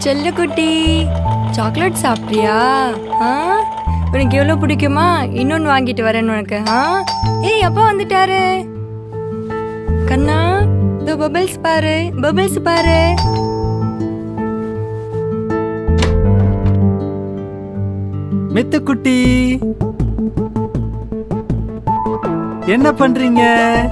செல்லக்குட்டி சாக்லேட் சாப்பிட்றியா ஆ உனக்கு எவ்வளோ பிடிக்குமா இன்னொன்று வாங்கிட்டு வரேன் உனக்கு ஆ ஏய் அப்பா வந்துட்டாரு கண்ணா இதோ பபிள்ஸ் பாரு பபிள்ஸ் பாரு மெத்துக்குட்டி என்ன பண்றீங்க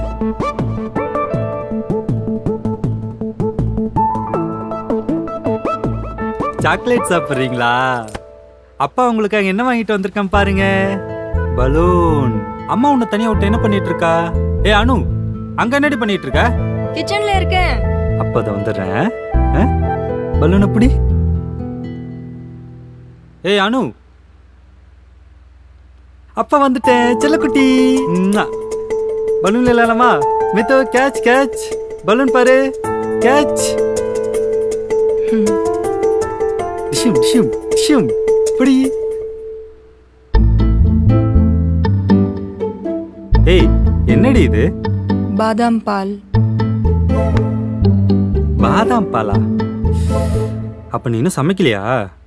சாக்லேட் சாப்பிடுறீங்களா அப்பா உங்களுக்காக என்ன வாங்கிட்டு வந்திருக்கேன் பாருங்க பலூன் அம்மா உன்னை தனியா விட்டு என்ன பண்ணிட்டு இருக்கா ஏ அனு அங்க என்னடி பண்ணிட்டு இருக்க கிச்சன்ல இருக்கேன் அப்ப அதை வந்துடுறேன் ஆ? பலூன் எப்படி ஏய் அனு அப்பா வந்துட்டேன் செல்லக்குட்டி ம்மா. பலூன் இல்லாமா மித்தோ கேட்ச் கேட்ச் பலூன் பாரு கேட்ச் டிஷும் டிஷும் டிஷும் இப்படி ஏய் என்னடி இது பாதாம் பால் பாதாம் பாலா அப்ப நீ இன்னும் சமைக்கலையா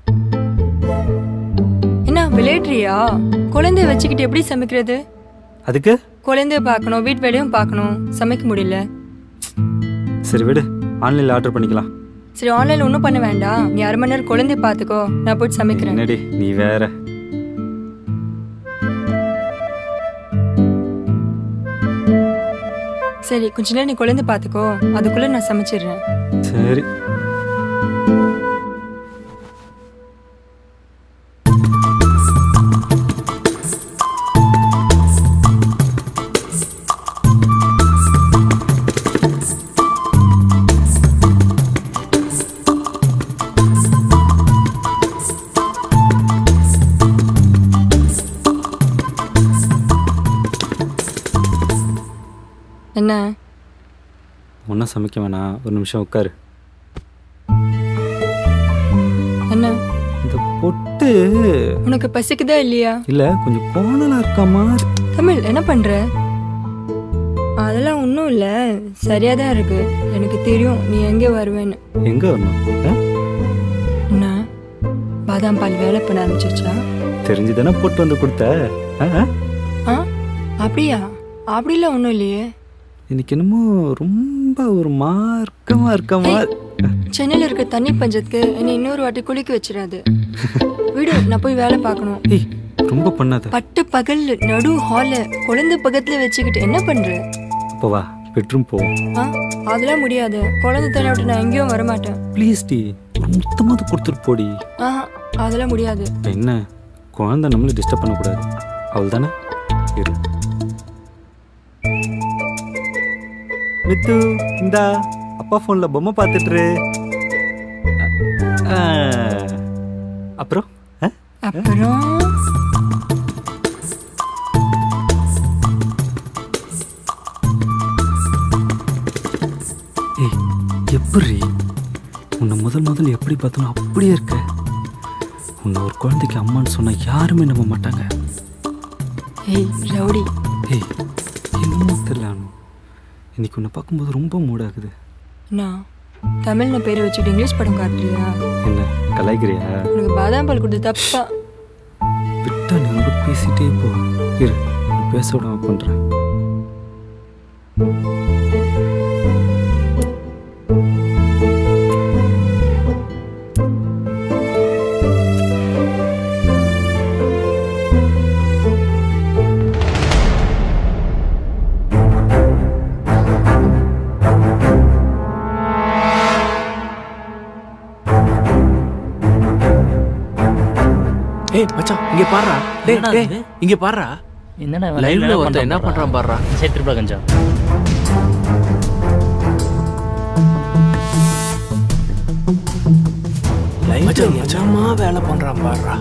என்ன விளையாடுறியா குழந்தைய வச்சுக்கிட்டு எப்படி சமைக்கிறது அதுக்கு குழந்தைய பார்க்கணும் வீட்டு வேலையும் பார்க்கணும் சமைக்க முடியல சரி விடு ஆன்லைன்ல ஆர்டர் பண்ணிக்கலாம் சரி ஆன்லைன்ல ஒன்றும் பண்ண வேண்டாம் நீ அரை மணி நேரம் குழந்தைய பார்த்துக்கோ நான் போயிட்டு சமைக்கிறேன் என்னடி நீ வேற சரி கொஞ்ச நேரம் நீ குழந்தை பார்த்துக்கோ அதுக்குள்ள நான் சமைச்சிடுறேன் சரி என்ன ஒன்றும் சமைக்க வேணாம் ஒரு நிமிஷம் உட்காரு என்ன இந்த பொட்டு உனக்கு பசிக்குதா இல்லையா இல்ல கொஞ்சம் கோணலா இருக்க மாதிரி தமிழ் என்ன பண்ற அதெல்லாம் ஒன்றும் இல்லை சரியா தான் இருக்கு எனக்கு தெரியும் நீ எங்கே வருவேன்னு எங்க வரணும் ஆ? என்ன பாதாம் பால் வேலை பண்ண ஆரம்பிச்சிருச்சா தெரிஞ்சுதானே போட்டு வந்து கொடுத்த ஆ, ஆ? ஆ அப்படியா அப்படிலாம் ஒன்றும் இல்லையே இன்னைக்கு என்னமோ ரொம்ப ஒரு மார்க்கமா இருக்க மாதிரி சென்னையில் இருக்க தண்ணி பஞ்சத்துக்கு என்னை இன்னொரு வாட்டி குளிக்க வச்சிடாது விடு நான் போய் வேலை பார்க்கணும் ஏய் ரொம்ப பண்ணாத பட்டு பகல் நடு ஹால குழந்தை பக்கத்துல வச்சுக்கிட்டு என்ன பண்ற அப்போ வா பெட்ரூம் போவோம் ஆ அதெல்லாம் முடியாது குழந்தை தண்ணி விட்டு நான் எங்கேயும் வரமாட்டேன் ப்ளீஸ் டி ஒரு முத்தமாவது கொடுத்துட்டு போடி ஆ அதெல்லாம் முடியாது இப்ப என்ன குழந்தை நம்மளை டிஸ்டர்ப் பண்ணக்கூடாது அவள் தானே இரு மித்து இந்தா அப்பா ஃபோன்ல பொம்மை பார்த்துட்டு இரு. ஆ, அப்புறம் ஆ? அப்புறம் ஏய் எப்படி உன்னை முதல் முதல் எப்படி பார்த்தோம் அப்படியே இருக்க உன்னை ஒரு குழந்தைக்கு அம்மான்னு சொன்னா யாருமே நம்ப மாட்டாங்க ஏய் ரவுடி ஏய் என்னமோ தெரியல அனு. இன்னைக்கு உன்னை பார்க்கும்போது ரொம்ப மூடாகுது நான் தமிழ்ல பேரை வச்சுட்டு இங்கிலீஷ் படம் காட்டுறியா என்ன கலாய்க்கிறியா உனக்கு பாதாம் பால் கொடுத்து தப்பா விட்டா நீ ரொம்ப பேசிட்டே போ இரு நான் பேச விடாம பண்றேன் ஏய் மச்சான் இங்க பாருடா டேய் என்னடா டேய் இது? இங்க பாருடா என்னடா லைவ்ல ஒருத்தன் என்ன பண்றான் பாருடா சரி திருப்பா கஞ்சா மச்சான் மச்சாமா வேலை பண்றான் பாருடா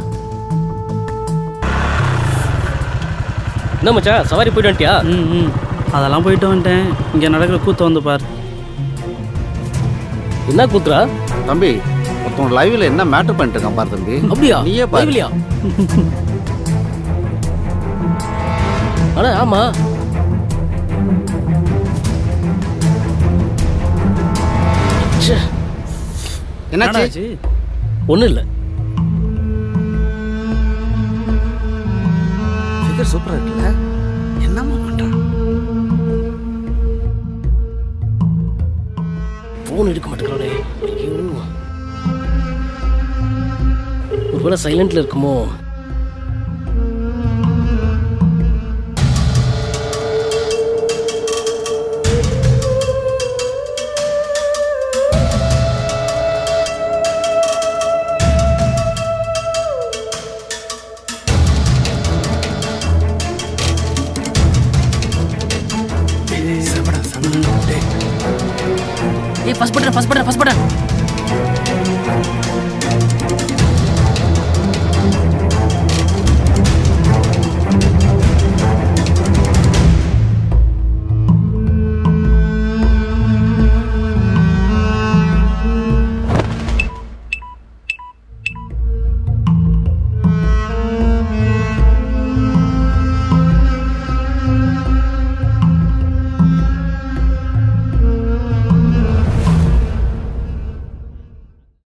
என்ன மச்சான் சவாரி போயிட்டு வந்துட்டியா ம் ம் அதெல்லாம் போயிட்டு வந்துட்டேன் இங்கே நடக்கிற கூத்த வந்து பார் என்ன கூத்துறா தம்பி ஒருத்தன் லைவ்ல என்ன மேட்டர் பண்ணிட்டு இருக்கான் பாரு தம்பி அப்படியா நீயே பாரு லைவ்லயா அண்ணா ஆமா ச்சே, என்னாச்சு என்னாச்சு ஒன்றும் இல்லை ஃபிகர் சூப்பரா இருக்குல்ல என்னம்மா பண்றான் ஃபோன் எடுக்க மாட்டேங்கிறானே ஐயோ ஒருவேளை சைலண்ட்ல இருக்குமோ சபடா சபடா டேய் ஏய் first button first button first button